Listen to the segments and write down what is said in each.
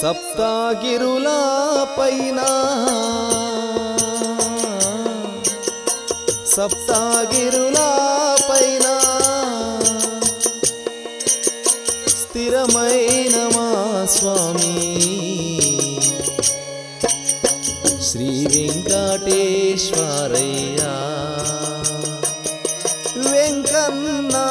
సప్తాగిరుల పైన సప్తాగిరుల పైన స్థిరమైన మా స్వామి శ్రీ వెంకటేశ్వరయ్యా వెంకన్నా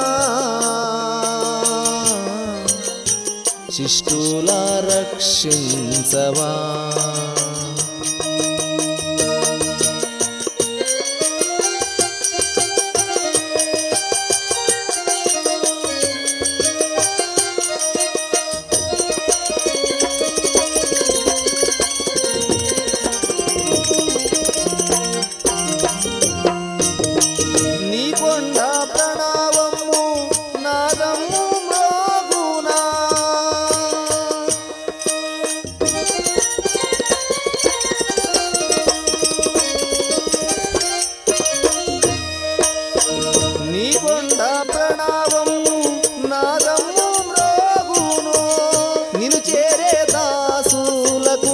శిష్టుల రక్షించవా నీ కొండ ప్రణామము నాదము మ్రోగునా నీ కొండ ప్రణామము నాదము మ్రోగును నిన్ను చేరే దాసులకు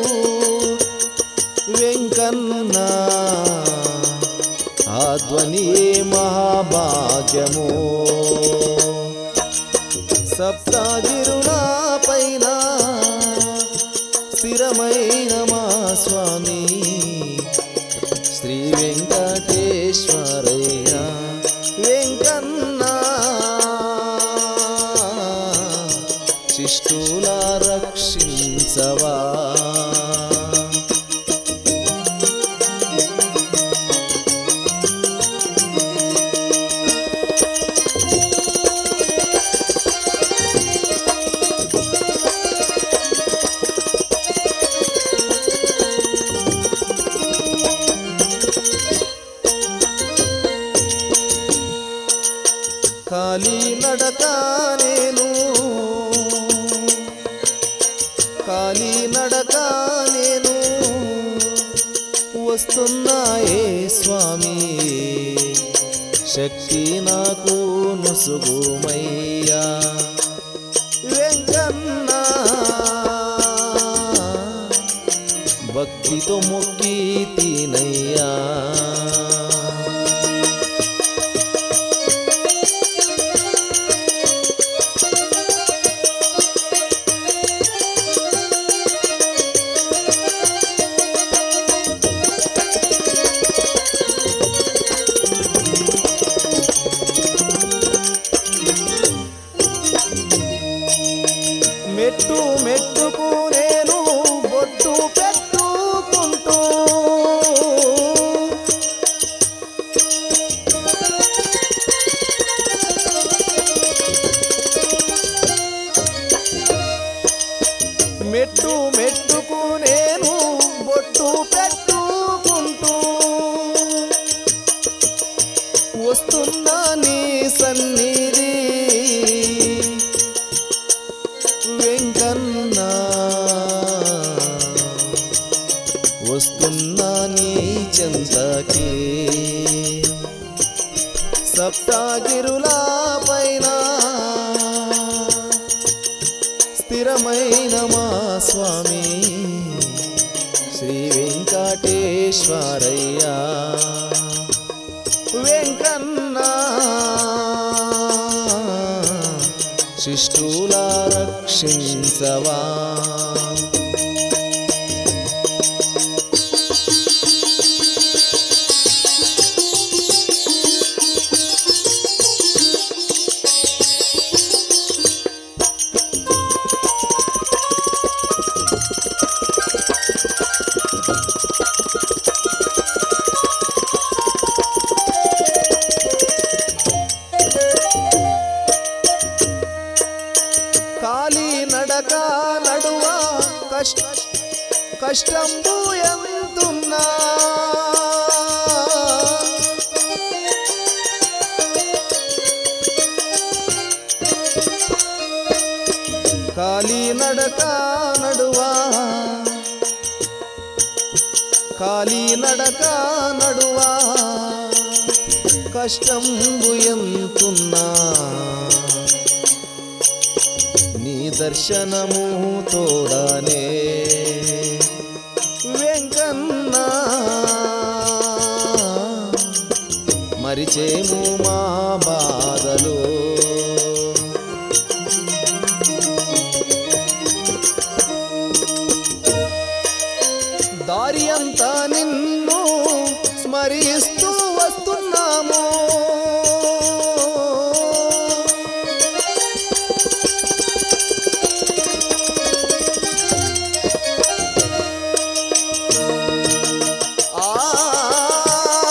వెంకన్న ఆ ధ్వనియే మహాభాగ్యము సప్తాగిరుల పైన స్థిరమైన మా స్వామి శ్రీ వెంకటేశ్వరయ్య వెంకన్న శిష్టుల రక్షించవా కాలి నడక నేను కాలి నడక నేను వస్తున్నాయే స్వామి శక్తి నాకు నుసుగుమయ్యా వెంకన్న భక్తితో మొక్కి తినయ్యా మెట్టు మెట్టుకు నేను బొట్టు పెట్టుకుంటూ మెట్టు మెట్టుకు నేను బొట్టు పెట్టుకుంటూ వస్తున్నా నీ సన్నిధి వెంకన్న వస్తున్నా నీ చెంతకి సప్తాగిరుల పైన స్థిరమైన మా స్వామి శ్రీ వెంకటేశ్వరయ్యా వెంకన్న శిష్టుల రక్షించవా కాలి నడక నడువ కష్ట కష్టంబు ఎంతున్నా కాలి నడక నడువా కాలి నడక నడువా కష్టంబు ఎంతున్నా నీ దర్శనము తోడనే వెంకన్న మరిచేము మా బాధలు దారి అంతా నిన్ను స్మరిస్తూ వస్తున్నాము ఆ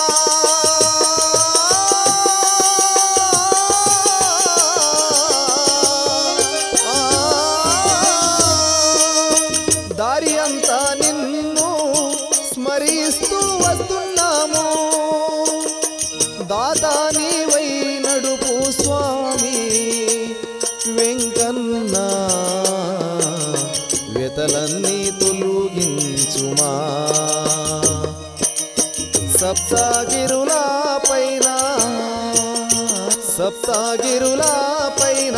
దారి అంతా నిన్ను స్మరిస్తూ వస్తున్నాము దాతా నీవై నడుపు స్వామి వెంకన్న వ్యతలన్నీ తొలగించుమా సప్తగిరుల పైన సప్తగిరుల పైన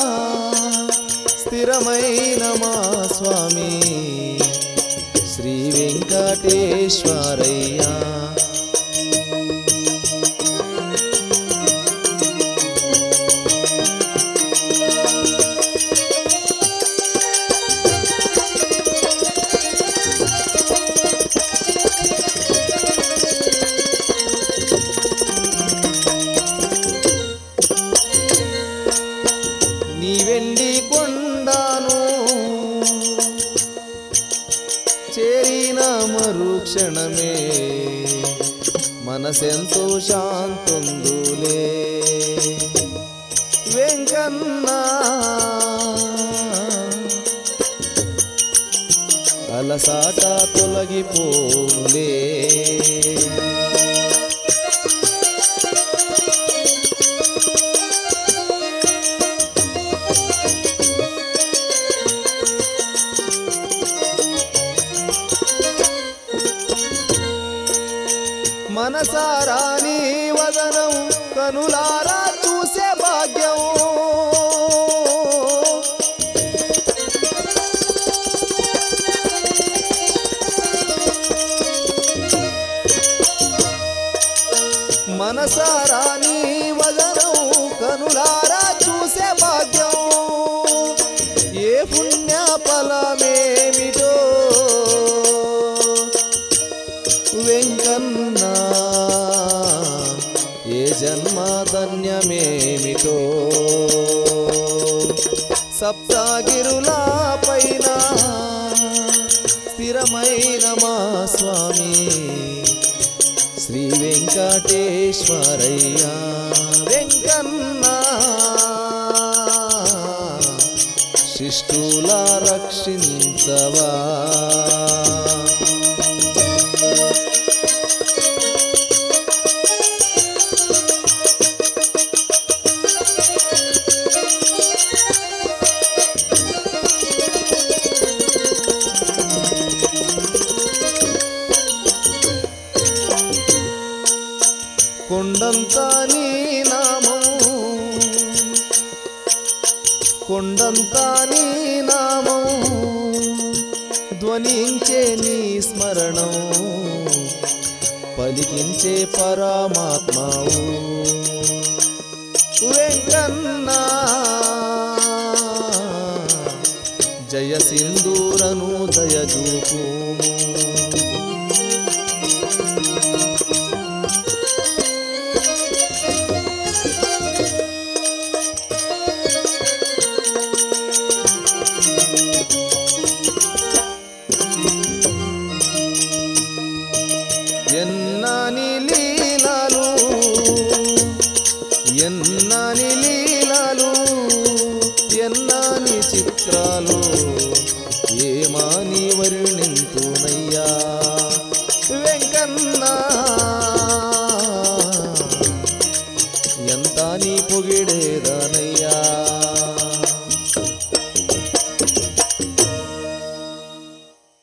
స్థిరమైన మా స్వామి శ్రీ వెంకటేశ్వరయ్యా నీ వెండి కొండాను చేరిన మరుక్షణమే మనసెంతో శాంతుందులే వెంకన్న అలసాట తొలగిపోలే మనసారా నీ వదనం కనులారా చూసే భాగ్యం మనసారా నీ వదనం కనులారా చూసే భాగ్యం ఏ పుణ్య ఫలమేమిటో వెంకన్న ఏ జన్మ ధన్యమేమిటో సప్తగిరుల పైన స్థిరమైన మా స్వామి శ్రీ వెంకటేశ్వరయ్య వెంకన్న శిష్టుల రక్షించవా కొండంత నీ నామం కొండంత నీ నామం ధ్వనించే నీ స్మరణం పలికించే పరమాత్మవు వెంకన్న జయ సింధూరను దయచూపు ఎన్నాని లీలాలు ఎన్న